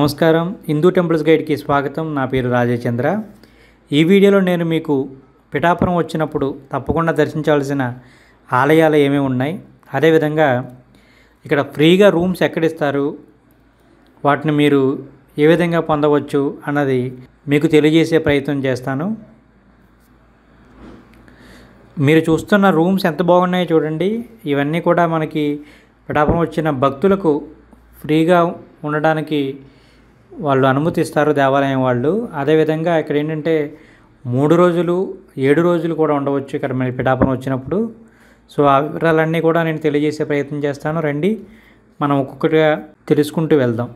నమస్కారం హిందూ టెంపుల్స్ గైడ్కి స్వాగతం నా పేరు రాజేచంద్ర ఈ వీడియోలో నేను మీకు పిఠాపురం వచ్చినప్పుడు తప్పకుండా దర్శించవలసిన ఆలయాలు ఏమేమి ఉన్నాయి అదేవిధంగా ఇక్కడ ఫ్రీగా రూమ్స్ ఎక్కడిస్తారు వాటిని మీరు ఏ విధంగా పొందవచ్చు అన్నది మీకు తెలియజేసే ప్రయత్నం చేస్తాను మీరు చూస్తున్న రూమ్స్ ఎంత బాగున్నాయో చూడండి ఇవన్నీ కూడా మనకి పిఠాపురం వచ్చిన భక్తులకు ఫ్రీగా ఉండడానికి వాళ్ళు అనుమతిస్తారు దేవాలయం వాళ్ళు అదేవిధంగా ఇక్కడ ఏంటంటే మూడు రోజులు ఏడు రోజులు కూడా ఉండవచ్చు ఇక్కడ మన పిఠాపురం వచ్చినప్పుడు సో ఆ వివరాలన్నీ కూడా నేను తెలియజేసే ప్రయత్నం చేస్తాను రండి మనం ఒక్కొక్కటిగా తెలుసుకుంటూ వెళ్దాం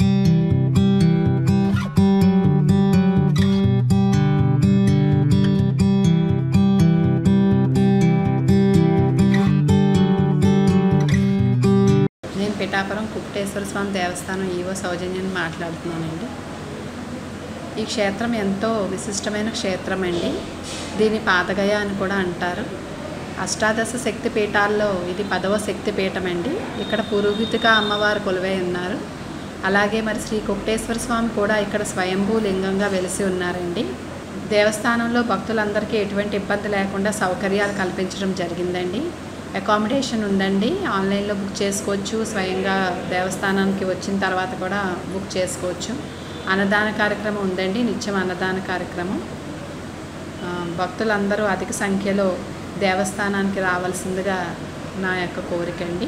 నేను పిఠాపురం కుప్పటేశ్వర స్వామి దేవస్థానం ఈవో సౌజన్యాన్ని మాట్లాడుతున్నానండి ఈ క్షేత్రం ఎంతో విశిష్టమైన క్షేత్రం అండి దీని పాతగయ అని కూడా అంటారు అష్టాదశ శక్తి పీఠాల్లో ఇది పదవ శక్తి పీఠం అండి ఇక్కడ పురోహితిక అమ్మవారు కొలువై ఉన్నారు అలాగే మరి శ్రీ కుప్పటేశ్వర స్వామి కూడా ఇక్కడ స్వయంభూ లింగంగా వెలిసి ఉన్నారండి దేవస్థానంలో భక్తులందరికీ ఎటువంటి ఇబ్బంది లేకుండా సౌకర్యాలు కల్పించడం జరిగిందండి అకామిడేషన్ ఉందండి ఆన్లైన్లో బుక్ చేసుకోవచ్చు స్వయంగా దేవస్థానానికి వచ్చిన తర్వాత కూడా బుక్ చేసుకోవచ్చు అన్నదాన కార్యక్రమం ఉందండి నిత్యం అన్నదాన కార్యక్రమం ఆ, భక్తులందరూ అధిక సంఖ్యలో దేవస్థానానికి రావాల్సిందిగా నా యొక్క కోరిక అండి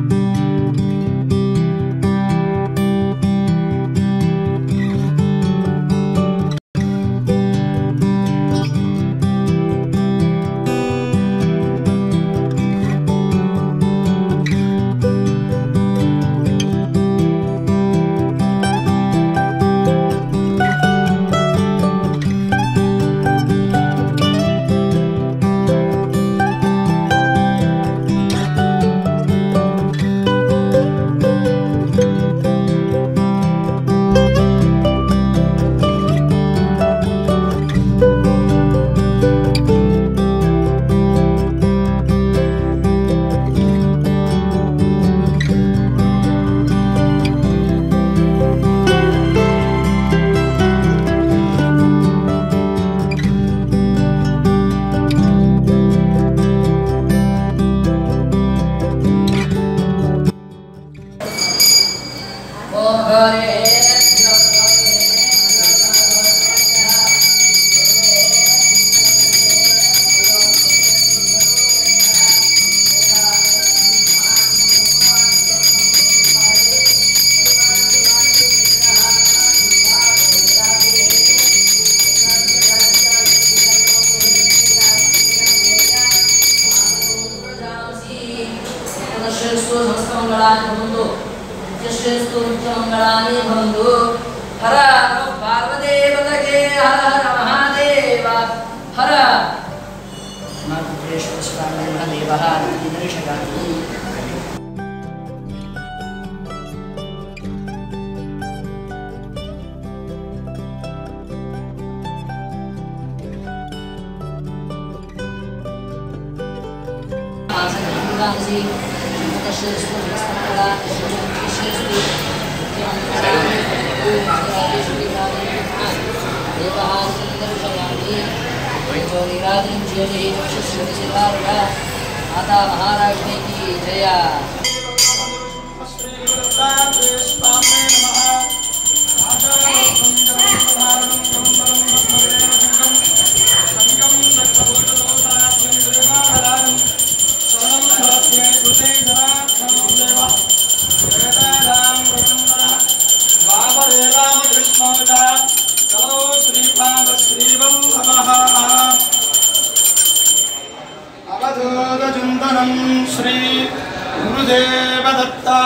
శ్రేష్ఠు సంస్కమంగళాన్ని భవంతు శ్రేష్ఠు నిత్యమంగళాన్ని భవంతు హర పార్వదేవతకే హర హర మహాదేవ హర నాగేశ్వర స్వామి మహాదేవ దర్శకాన్ని ఆసనంగాసి శ్రేష్ఠు సంస్కమంగళాన్ని శ్రేష్ఠు నిత్యమంగళాన్ని దర్శయామి జ్యోతిరాజం జ్యోతి చక్షుశ్రీశిలారుగా మాతా మహారాజ్ఞి की జయ అవధూతచింతనం శ్రీ గురుదేవదత్తా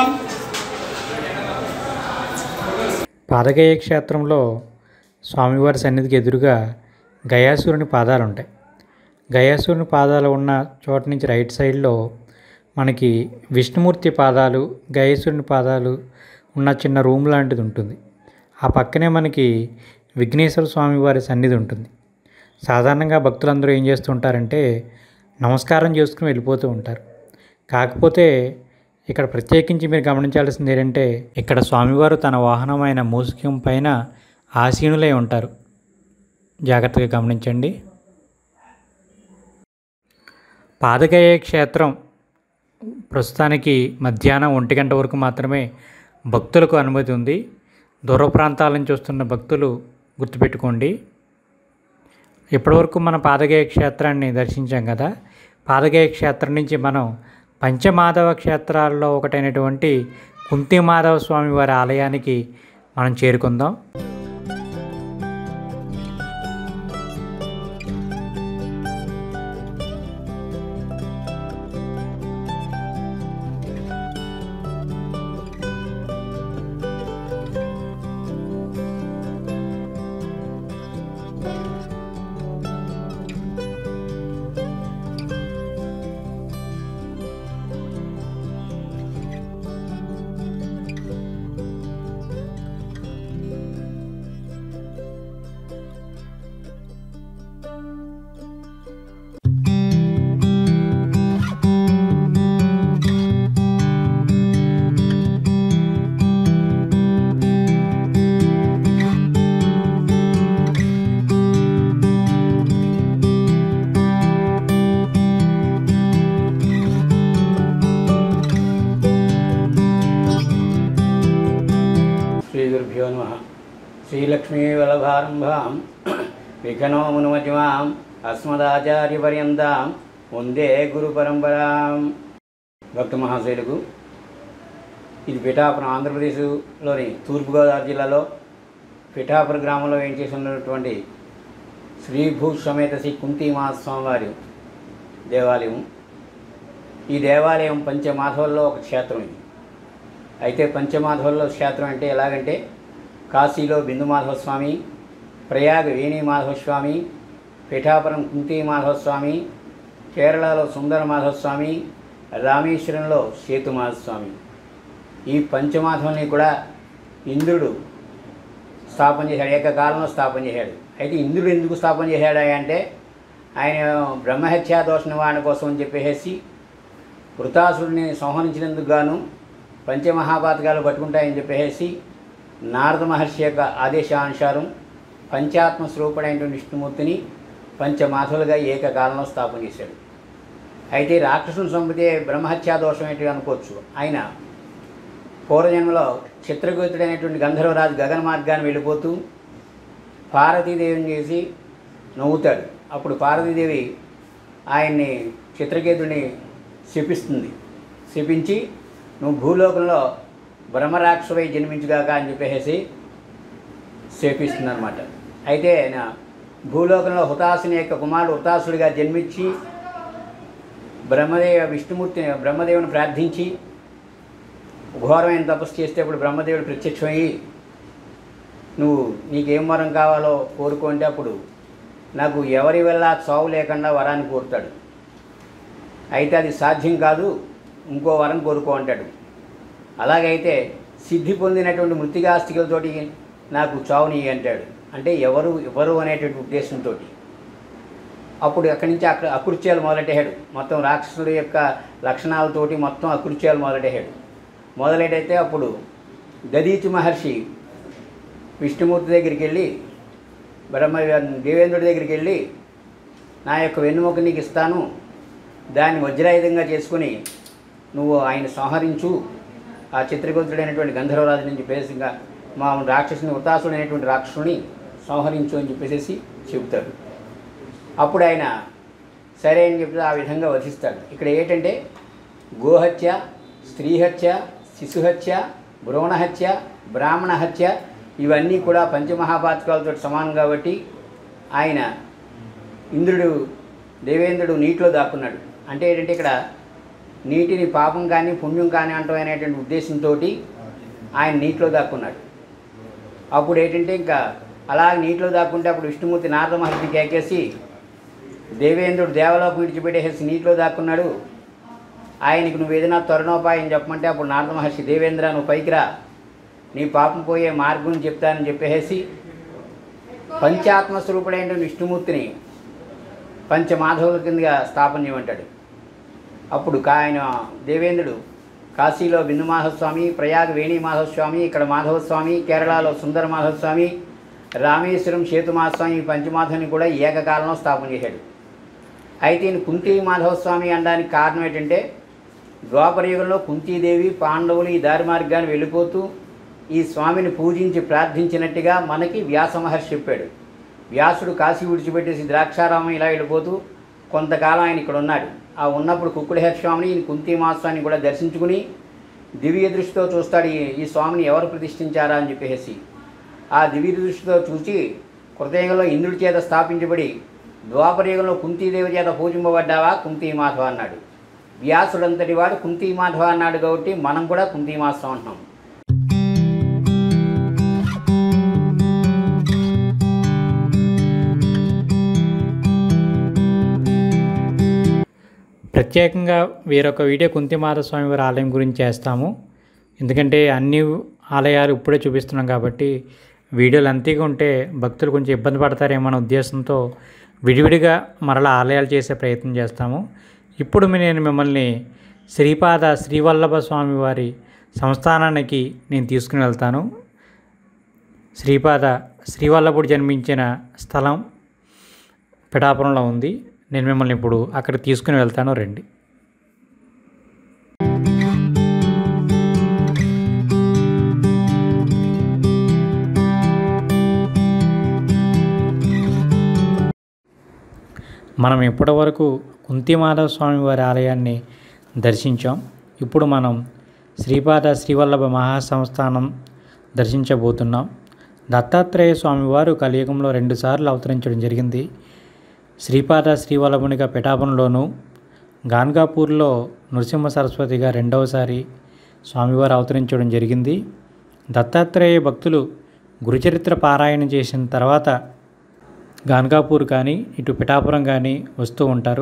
పాదగయ క్షేత్రంలో స్వామివారి సన్నిధికి ఎదురుగా గయాసురుని పాదాలు ఉంటాయి గయాసురుని పాదాలు ఉన్న చోట నుంచి రైట్ సైడ్లో మనకి విష్ణుమూర్తి పాదాలు గయేశ్వరుని పాదాలు ఉన్న చిన్న రూమ్ లాంటిది ఉంటుంది ఆ పక్కనే మనకి విఘ్నేశ్వర స్వామి వారి సన్నిధి ఉంటుంది సాధారణంగా భక్తులందరూ ఏం చేస్తుంటారంటే నమస్కారం చేసుకుని వెళ్ళిపోతూ ఉంటారు కాకపోతే ఇక్కడ ప్రత్యేకించి మీరు గమనించాల్సింది ఏంటంటే ఇక్కడ స్వామివారు తన వాహనమైన మూసికం పైన ఆసీనులై ఉంటారు జాగ్రత్తగా గమనించండి పాదగయ క్షేత్రం ప్రస్తుతానికి మధ్యాహ్నం ఒంటి గంట వరకు మాత్రమే భక్తులకు అనుమతి ఉంది దూర ప్రాంతాల నుంచి వస్తున్న భక్తులు గుర్తుపెట్టుకోండి ఇప్పటివరకు మన పాదగయ క్షేత్రాన్ని దర్శించాం కదా పాదగయ క్షేత్రం నుంచి మనం పంచమాధవ క్షేత్రాల్లో ఒకటైనటువంటి కుంతి మాధవ స్వామి వారి ఆలయానికి మనం చేరుకుందాం శ్రీగురుభ్యో నమ శ్రీలక్ష్మీవల్లభారంభాం విఘ్నోమునుమతిమాం అస్మదాచార్యపర్యంతాం వందే గురు పరంపరాం భక్త మహాశైలకు ఇది పిఠాపురం ఆంధ్రప్రదేశ్లోని తూర్పుగోదావరి జిల్లాలో పిఠాపుర గ్రామంలో ఏం చేసి ఉన్నటువంటి శ్రీ భూ సమేత శ్రీ కుంతి మహాస్వామివారి దేవాలయం ఈ దేవాలయం పంచమాధవుల్లో ఒక క్షేత్రం ఇది అయితే పంచమాధవుల్లో క్షేత్రం అంటే ఎలాగంటే కాశీలో బిందు మాధవ స్వామి ప్రయాగ వేణి మాధవ స్వామి పిఠాపురం కుంతి మాధవ స్వామి కేరళలో సుందర మాధవ స్వామి రామేశ్వరంలో సేతు మాధవ స్వామి ఈ పంచమాధవుల్ని కూడా ఇంద్రుడు స్థాపన చేశాడు ఏకకాలంలో స్థాపన చేశాడు అయితే ఇంద్రుడు ఎందుకు స్థాపన చేశాడు అంటే ఆయన బ్రహ్మహత్యా దోష నివారణ కోసం అని చెప్పేసి వృతాసుడిని సంహరించినందుకు గాను పంచమహాపాతకాలు పట్టుకుంటాయని చెప్పేసి నారద మహర్షి యొక్క ఆదేశానుసారం పంచాత్మ స్వరూపుడైనటువంటి విష్ణుమూర్తిని పంచమాధులుగా ఏకకాలంలో స్థాపన చేశాడు అయితే రాక్షసుని సంపదే బ్రహ్మహత్యా దోషం ఏంటి అనుకోవచ్చు ఆయన పూర్వజన్మలో చిత్రగీతుడైనటువంటి గంధర్వరాజు గగన మార్గాన్ని వెళ్ళిపోతూ పార్వతీదేవిని చేసి నవ్వుతాడు అప్పుడు పార్వతీదేవి ఆయన్ని చిత్రకేతుడిని శపిస్తుంది శపించి నువ్వు భూలోకంలో బ్రహ్మరాక్షువై జన్మించుగాక అని చెప్పేసి శపిస్తుంది అనమాట అయితే ఆయన భూలోకంలో హుతాసుని యొక్క కుమారుడు హుతాసుడిగా జన్మించి బ్రహ్మదేవ విష్ణుమూర్తిని బ్రహ్మదేవుని ప్రార్థించి ఘోరమైన తపస్సు చేస్తే అప్పుడు బ్రహ్మదేవుడు ప్రత్యక్షమయ్యి నువ్వు నీకేం వరం కావాలో కోరుకుంటే అప్పుడు నాకు ఎవరి వల్ల చావు లేకుండా వరాన్ని కోరుతాడు అయితే అది సాధ్యం కాదు ఇంకో వరం కోరుకో అంటాడు అలాగైతే సిద్ధి పొందినటువంటి మృతికాస్తికలతోటి నాకు చావుని అంటాడు అంటే ఎవరు ఎవరు అనేటువంటి ఉద్దేశంతో అప్పుడు అక్కడి నుంచి అక్కడ అకృత్యాలు మొదలెట్టేశాడు మొత్తం రాక్షసుడి యొక్క లక్షణాలతోటి మొత్తం అకృత్యాలు మొదలెట్టేశాడు మొదలెట్టయితే అప్పుడు దదీచి మహర్షి విష్ణుమూర్తి దగ్గరికి వెళ్ళి బ్రహ్మ దేవేంద్రుడి దగ్గరికి వెళ్ళి నా యొక్క వెన్నుముక నీకు ఇస్తాను దాన్ని వజ్రాయుధంగా చేసుకుని నువ్వు ఆయన సంహరించు ఆ చిత్రగుప్తుడైనటువంటి గంధర్వరాజు నుంచి చెప్పేసిగా మా రాక్షసుని ఉతాసుడు అనేటువంటి రాక్షసుని సంహరించు అని చెప్పేసి చెబుతాడు అప్పుడు ఆయన సరే అని చెప్పి ఆ విధంగా వధిస్తాడు ఇక్కడ ఏంటంటే గోహత్య స్త్రీహత్య శిశుహత్య భ్రూణహత్య బ్రాహ్మణ హత్య ఇవన్నీ కూడా పంచమహాపాతకాలతో సమానం కాబట్టి ఆయన ఇంద్రుడు దేవేంద్రుడు నీటిలో దాక్కున్నాడు అంటే ఏంటంటే ఇక్కడ నీటిని పాపం కానీ పుణ్యం కానీ అంటాం అనేటువంటి ఉద్దేశంతో ఆయన నీటిలో దాక్కున్నాడు అప్పుడు ఏంటంటే ఇంకా అలా నీటిలో దాక్కుంటే అప్పుడు విష్ణుమూర్తి నారద మహర్షికి ఎక్కేసి దేవేంద్రుడు దేవలోకం విడిచిపెట్టేసి నీటిలో దాక్కున్నాడు ఆయనకి నువ్వు ఏదైనా తరుణోపాయం చెప్పమంటే అప్పుడు నారద మహర్షి దేవేంద్ర నువ్వు పైకి రా నీ పాపం పోయే మార్గం చెప్తానని చెప్పేసి పంచాత్మ స్వరూపుడైన విష్ణుమూర్తిని పంచమాధవుల కిందగా స్థాపన చేయమంటాడు అప్పుడు కా ఆయన దేవేంద్రుడు కాశీలో బిందు మాధవస్వామి ప్రయాగ్ వేణి మాధవస్వామి ఇక్కడ మాధవస్వామి కేరళలో సుందర మాధవస్వామి రామేశ్వరం సేతు మాధవస్వామి ఈ పంచమాధవుని కూడా ఏకకాలంలో స్థాపన చేశాడు అయితే ఈయన కుంతి మాధవస్వామి అనడానికి కారణం ఏంటంటే ద్వాపరయుగంలో కుంతీదేవి పాండవులు ఈ దారి మార్గాన్ని వెళ్ళిపోతూ ఈ స్వామిని పూజించి ప్రార్థించినట్టుగా మనకి వ్యాస మహర్షి చెప్పాడు వ్యాసుడు కాశీ విడిచిపెట్టేసి ద్రాక్షారామం ఇలా వెళ్ళిపోతూ కొంతకాలం ఆయన ఇక్కడ ఉన్నాడు ఆ ఉన్నప్పుడు కుక్కుడహేర స్వామిని ఈయన కుంతి మాస్వామిని కూడా దర్శించుకుని దివ్య దృష్టితో చూస్తాడు ఈ- ఈ స్వామిని ఎవరు ప్రతిష్ఠించారా అని చెప్పేసి ఆ దివ్య దృష్టితో చూసి కృతయుగంలో ఇంద్రుడి చేత స్థాపించబడి ద్వాపరయుగంలో కుంతీదేవి చేత పూజింపబడ్డావా కుంతీ మాధవ అన్నాడు వ్యాసుడంతటి వాడు కుంతీ మాధవ అన్నాడు కాబట్టి మనం కూడా కుంతీ మాసం అంటున్నాం ప్రత్యేకంగా వేరొక వీడియో కుంతిమాత స్వామి వారి ఆలయం గురించి చేస్తాము ఎందుకంటే అన్ని ఆలయాలు ఇప్పుడే చూపిస్తున్నాం కాబట్టి వీడియోలు అంతగా ఉంటే భక్తులు కొంచెం ఇబ్బంది పడతారేమో అనే ఉద్దేశంతో విడివిడిగా మరలా ఆలయాలు చేసే ప్రయత్నం చేస్తాము ఇప్పుడు మీ- నేను మిమ్మల్ని శ్రీపాద శ్రీవల్లభ స్వామి వారి సంస్థానానికి నేను తీసుకుని వెళ్తాను శ్రీపాద శ్రీవల్లభుడు జన్మించిన స్థలం పిఠాపురంలో ఉంది నేను మిమ్మల్ని ఇప్పుడు అక్కడ తీసుకుని వెళ్తాను రండి మనం ఇప్పటి వరకు కుంతిమాధవ స్వామి వారి ఆలయాన్ని దర్శించాం ఇప్పుడు మనం శ్రీపాద శ్రీవల్లభ మహాసంస్థానం దర్శించబోతున్నాం దత్తాత్రేయ స్వామివారు కలియుగంలో రెండుసార్లు అవతరించడం జరిగింది శ్రీపాద శ్రీవల్లభునిగా పిఠాపురంలోను గాన్గాపూర్లో నృసింహ సరస్వతిగా రెండవసారి స్వామివారు అవతరించడం జరిగింది దత్తాత్రేయ భక్తులు గురుచరిత్ర పారాయణ చేసిన తర్వాత గాన్గాపూర్ కానీ ఇటు పిఠాపురం కానీ వస్తూ ఉంటారు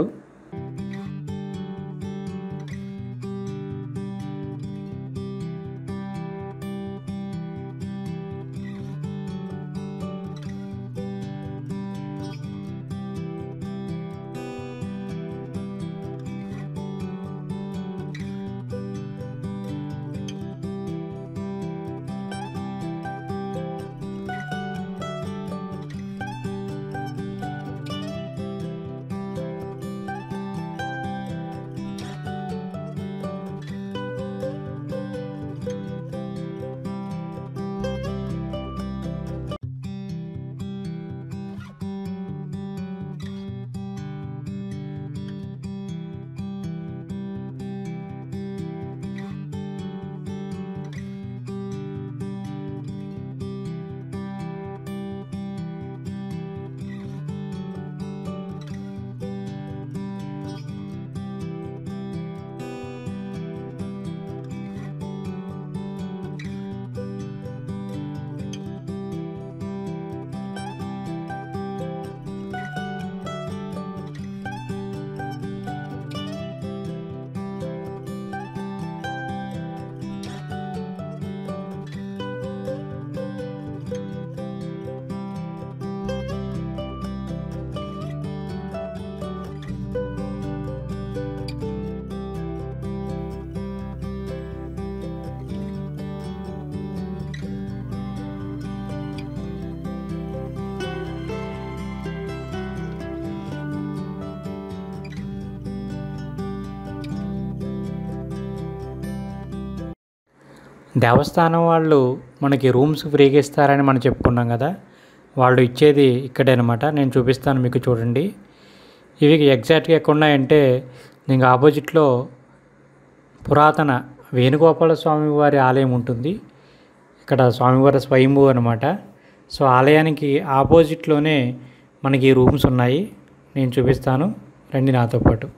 దేవస్థానం వాళ్ళు మనకి రూమ్స్ ఫ్రీగా ఇస్తారని మనం చెప్పుకున్నాం కదా వాళ్ళు ఇచ్చేది ఇక్కడే అనమాట నేను చూపిస్తాను మీకు చూడండి ఇవి ఎగ్జాక్ట్గా ఎక్కడ ఉన్నాయంటే దీనికి ఆపోజిట్లో పురాతన వేణుగోపాల స్వామి వారి ఆలయం ఉంటుంది ఇక్కడ స్వామివారి స్వయంభూ అనమాట సో ఆలయానికి ఆపోజిట్లోనే మనకి ఈ రూమ్స్ ఉన్నాయి నేను చూపిస్తాను రండి నాతో పాటు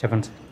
చెప్పండి సార్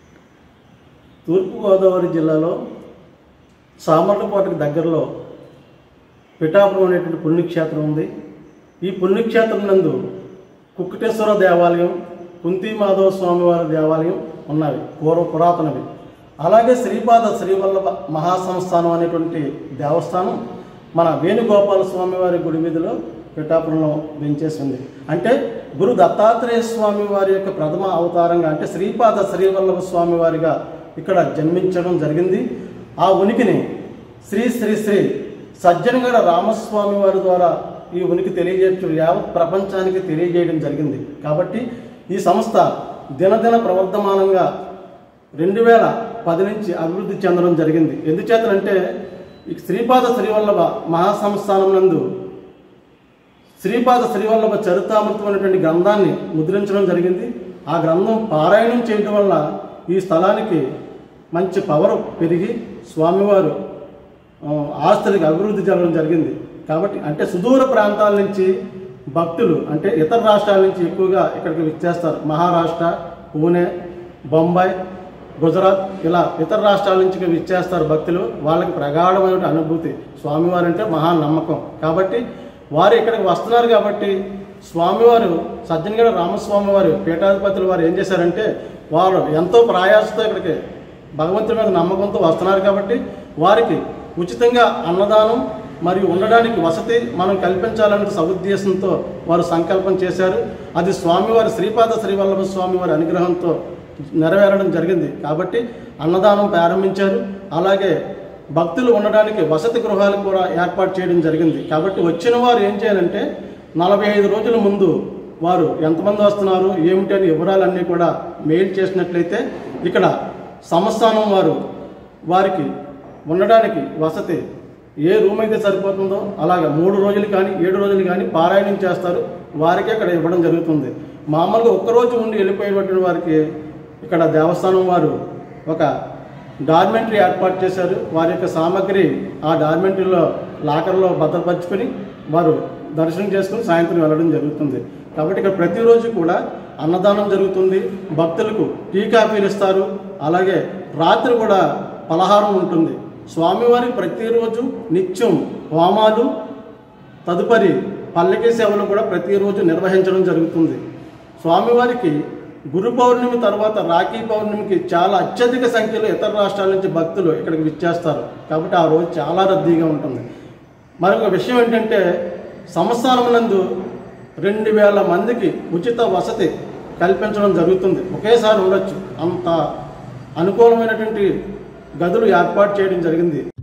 తూర్పుగోదావరి జిల్లాలో సామర్లకోటకు దగ్గరలో పిఠాపురం అనేటువంటి పుణ్యక్షేత్రం ఉంది ఈ పుణ్యక్షేత్రం నందు కుక్కటేశ్వర దేవాలయం కుంతి మాధవ స్వామివారి దేవాలయం ఉన్నవి పూర్వ పురాతనవి అలాగే శ్రీపాద శ్రీవల్లభ మహాసంస్థానం అనేటువంటి దేవస్థానం మన వేణుగోపాల స్వామివారి గుడి వీధిలో పిఠాపురంలో వెంచేసింది అంటే గురు దత్తాత్రేయ స్వామి వారి యొక్క ప్రథమ అవతారంగా అంటే శ్రీపాద శ్రీవల్లభ స్వామి వారిగా ఇక్కడ జన్మించడం జరిగింది ఆ ఉనికిని శ్రీ శ్రీ శ్రీ సజ్జనగడ రామస్వామి వారి ద్వారా ఈ ఉనికి తెలియజేయడం యావత్ ప్రపంచానికి తెలియజేయడం జరిగింది కాబట్టి ఈ సంస్థ దినదిన ప్రవర్ధమానంగా రెండు వేల పది నుంచి అభివృద్ధి చెందడం జరిగింది ఎందుచేతనంటే ఈ శ్రీపాద శ్రీవల్లభ మహాసంస్థానం నందు శ్రీపాద శ్రీవల్లభ చరితామృతం అనేటువంటి గ్రంథాన్ని ముద్రించడం జరిగింది ఆ గ్రంథం పారాయణం చేయడం వల్ల ఈ స్థలానికి మంచి పవర్ పెరిగి స్వామివారు ఆ, ఆస్తులకి అభివృద్ధి జరగడం జరిగింది కాబట్టి అంటే సుదూర ప్రాంతాల నుంచి భక్తులు అంటే ఇతర రాష్ట్రాల నుంచి ఎక్కువగా ఇక్కడికి విచ్చేస్తారు మహారాష్ట్ర పూణే బొంబాయి గుజరాత్ ఇలా ఇతర రాష్ట్రాల నుంచి విచ్చేస్తారు భక్తులు వాళ్ళకి ప్రగాఢమైన అనుభూతి స్వామివారు అంటే మహా నమ్మకం కాబట్టి వారు ఇక్కడికి వస్తున్నారు కాబట్టి స్వామివారు సజ్జనగడ రామస్వామి వారు పీఠాధిపతులు వారు ఏం చేశారంటే వారు ఎంతో ప్రయాసతో ఇక్కడికి భగవంతుడి మీద నమ్మకంతో వస్తున్నారు కాబట్టి వారికి ఉచితంగా అన్నదానం మరియు ఉండడానికి వసతి మనం కల్పించాలనే సదుద్దేశంతో వారు సంకల్పం చేశారు అది స్వామివారి శ్రీపాద శ్రీవల్లభ స్వామివారి అనుగ్రహంతో నెరవేరడం జరిగింది కాబట్టి అన్నదానం ప్రారంభించారు అలాగే భక్తులు ఉండడానికి వసతి గృహాలు కూడా ఏర్పాటు చేయడం జరిగింది కాబట్టి వచ్చిన వారు ఏం చేయాలంటే నలభై ఐదు రోజుల ముందు వారు ఎంతమంది వస్తున్నారు ఏమిటి అని వివరాలన్నీ కూడా మెయిల్ చేసినట్లయితే ఇక్కడ సంస్థానం వారు వారికి ఉండడానికి వసతి ఏ రూమ్ అయితే సరిపోతుందో అలాగే మూడు రోజులు కానీ ఏడు రోజులు కానీ పారాయణం చేస్తారు వారికి అక్కడ ఇవ్వడం జరుగుతుంది మామూలుగా ఒక్కరోజు ఉండి వెళ్ళిపోయినటువంటి వారికి ఇక్కడ దేవస్థానం వారు ఒక డార్మెంటరీ ఏర్పాటు చేశారు వారి యొక్క సామాగ్రి ఆ డార్మెంటరీలో లాకర్లో భద్రపరుచుకొని వారు దర్శనం చేసుకుని సాయంత్రం వెళ్ళడం జరుగుతుంది కాబట్టి ఇక్కడ ప్రతిరోజు కూడా అన్నదానం జరుగుతుంది భక్తులకు టీ కాఫీలు ఇస్తారు అలాగే రాత్రి కూడా పలహారం ఉంటుంది స్వామివారికి ప్రతిరోజు నిత్యం హోమాలు తదుపరి పల్లకి సేవలు కూడా ప్రతిరోజు నిర్వహించడం జరుగుతుంది స్వామివారికి గురు పౌర్ణమి తర్వాత రాఖీ పౌర్ణమికి చాలా అత్యధిక సంఖ్యలో ఇతర రాష్ట్రాల నుంచి భక్తులు ఇక్కడికి విచ్చేస్తారు కాబట్టి ఆ రోజు చాలా రద్దీగా ఉంటుంది మరొక విషయం ఏంటంటే సంస్థానం నందు రెండు వేల మందికి ఉచిత వసతి కల్పించడం జరుగుతుంది ఒకేసారి ఉండొచ్చు అంత అనుకూలమైనటువంటి గదులు ఏర్పాటు చేయడం జరిగింది